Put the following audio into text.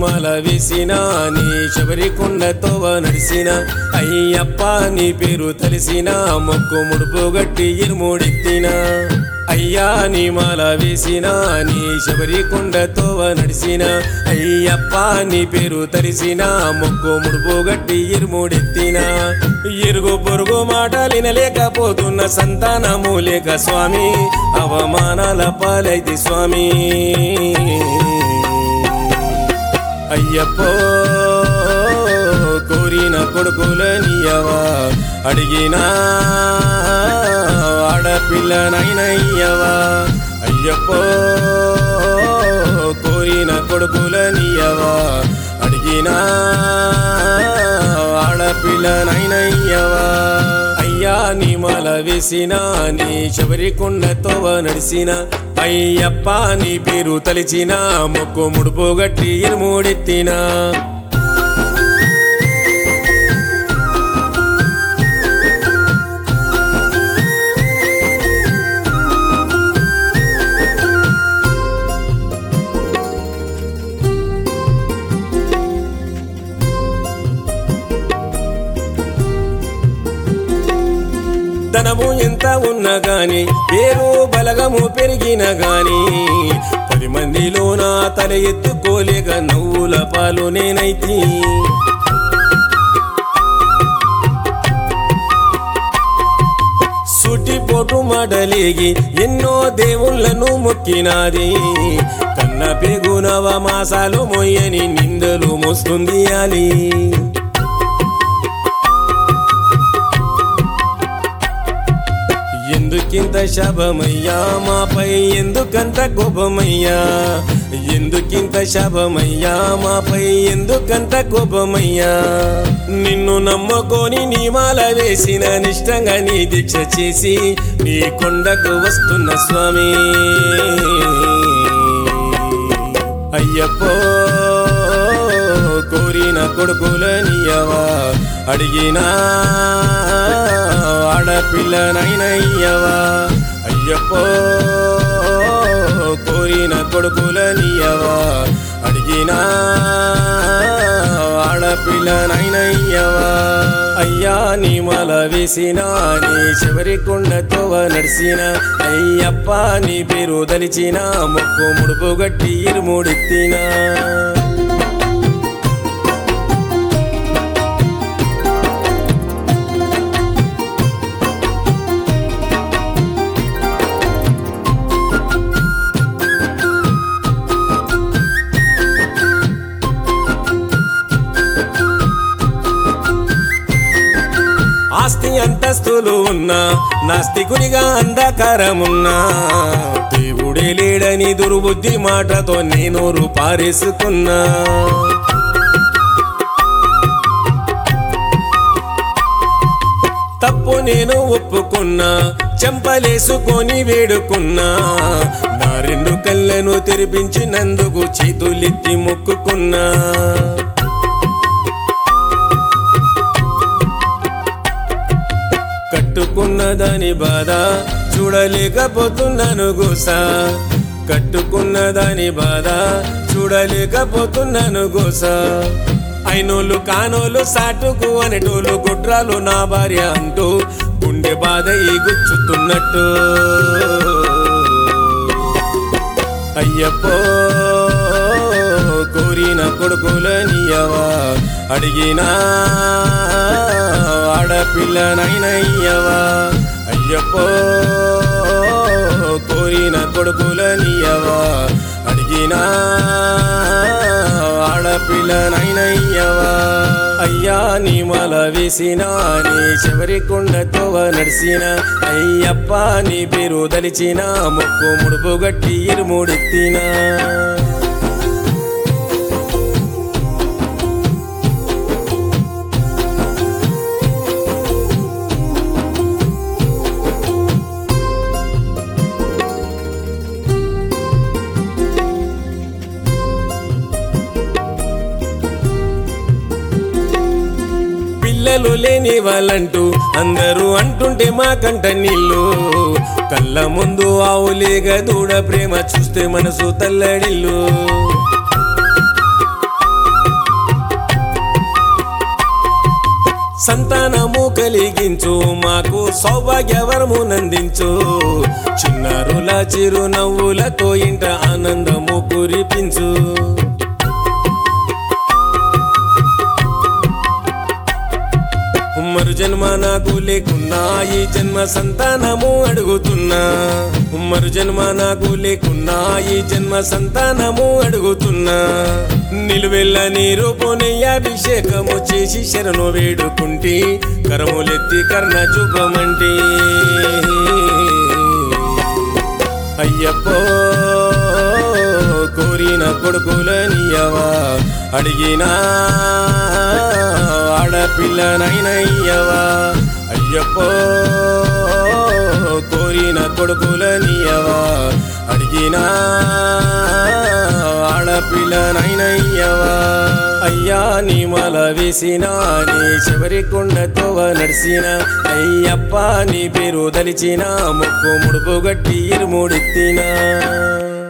మాల వేసిన నీ శబరి కొండతోవ నడిసిన అయ్యప్ప నీ పేరు తలిసిన మొక్కు ముడుపు గట్టి ఇరుముడెత్తిన అయ్యా నీ మాల వేసిన నీ శబరి కొండతోవ నడిసిన అయ్యప్ప నీ పేరు తలిసిన మొక్కు ముడుపు గట్టి ఇరుముడెత్తిన ఇరుగు పొరుగు మాటలినలేకపోతున్న సంతానము లేక స్వామి అవమానాల పాలైతి స్వామి అయ్యప్పో కోరిన కొడుకులనియవా అడిగినా ఆడపిల్లనైనయ్యవా అయ్యప్పో కోరిన కొడుకులనియవా అడిగినా ఆడపిల్లనైనయ్యవా అయ్యా నీ మాల వేసిన నీ శబరి కొండతోవ నడిసిన అయ్యప్ప నీ పేరు తలిచిన మొక్కు ముడుపు గట్టి ఇరుముడెత్తినా ధనము ఎంత ఉన్నా గాని పేరు బలగము పెరిగిన గాని పది మందిలో నా తల ఎత్తుకోలేక నవ్వుల పాలు నేనైతి సుటిపోటు మడలేగి ఎన్నో దేవుళ్ళను మొక్కినాది కన్న పెగునవ మాసాలు మొయ్యని నిందలు మోస్తుంది అలి ఎందుకింత శబమయ్యా మాపై ఎందుకంత కోపమయ్యా ఎందుకింత శబమయ్యా మాపై ఎందుకంత కోపమయ్యా నిన్ను నమ్ముకొని నీ మాల వేసిన నిష్టంగా నీ దీక్ష చేసి నీ కొండకు వస్తున్న స్వామి అయ్యప్పో కోరిన కొడుకులనియవా అడిగినా ఆడపిల్లనైనయ్యవా అయ్యప్పో కోరిన కొడుకులనియవా అడిగినా ఆడపిల్లనైనయ్యవా అయ్యా నీ మాల వేసిన నీ చివరి కొండతోవ నడిసిన అయ్యప్ప నీ పేరు దలిచిన ముక్కు ముడుపు గట్టి ఇరుముడెత్తినా ఆస్తి అంతస్తులు ఉన్నా నాస్తికునిగా అంధకారమున్నా దేవుడే లేడని దుర్బుద్ధి మాటతో నేను పారేసుకున్నా తప్పు నేను ఒప్పుకున్నా చెంపలేసుకొని వేడుకున్నా నా రెండు కళ్ళను తెరిపించినందుకు చేతులెత్తి మొక్కుకున్నా కట్టుకున్న దాని బాధ చూడలేకపోతున్నాను గోసా కట్టుకున్న దాని బాధ చూడలేకపోతున్నాను గోసా అయినోళ్ళు కానోళ్ళు సాటుకు అనేటోళ్ళు గుడ్రాలు నా భార్య అంటూ గుండె బాధ ఈ గుచ్చుతున్నట్టు అయ్యప్పో కోరిన కొడుకులనియవా అడిగినా ఆడపిల్లనైనయ్యవా అయ్యప్పో కోరిన కొడుకులనియవా అడిగినా ఆడపిల్లనైనయ్యవా అయ్యా నీ మాల వేసిన నీ చివరి కొండతోవ నడిసిన అయ్యప్ప నీ పేరు దలిచిన ముక్కు ముడుపు గట్టి ఇరుముడెత్తినా పిల్లలు లేని వాళ్ళంటూ అందరూ అంటుంటే మా కంట నీళ్ళు కళ్ళ ముందు ఆవులేగా దూడ ప్రేమ చూస్తే మనసు తల్లడిల్లు సంతానము కలిగించు మాకు సౌభాగ్యవరము నందించు చిన్నారుల చిరునవ్వులతో ఇంట ఆనందము కురిపించు మరు జన్మ నాకు లేకున్నా ఈ జన్మ సంతానము అడుగుతున్నా మరు జన్మ నాకు లేకున్నా ఈ జన్మ సంతానము అడుగుతున్నా నిలువెల్ల నీరు అభిషేకము చేసి శరణు వేడుకుంటి కరములెత్తి కర్ణ చూపమంటి అయ్యప్పో కోరిన కొడుకులనియవా అడిగినా ఆడపిల్లనైనయ్యవా అయ్యప్పో కోరిన కొడుకులనియవా అడిగినా ఆడపిల్లనైనయ్యవా అయ్యా నీ మల వేసిన నీ చివరి కొండతో నడిసిన అయ్యప్ప నీ పేరు దలిచిన ముక్కు ముడుపు గట్టి ఇరుముడెత్తినా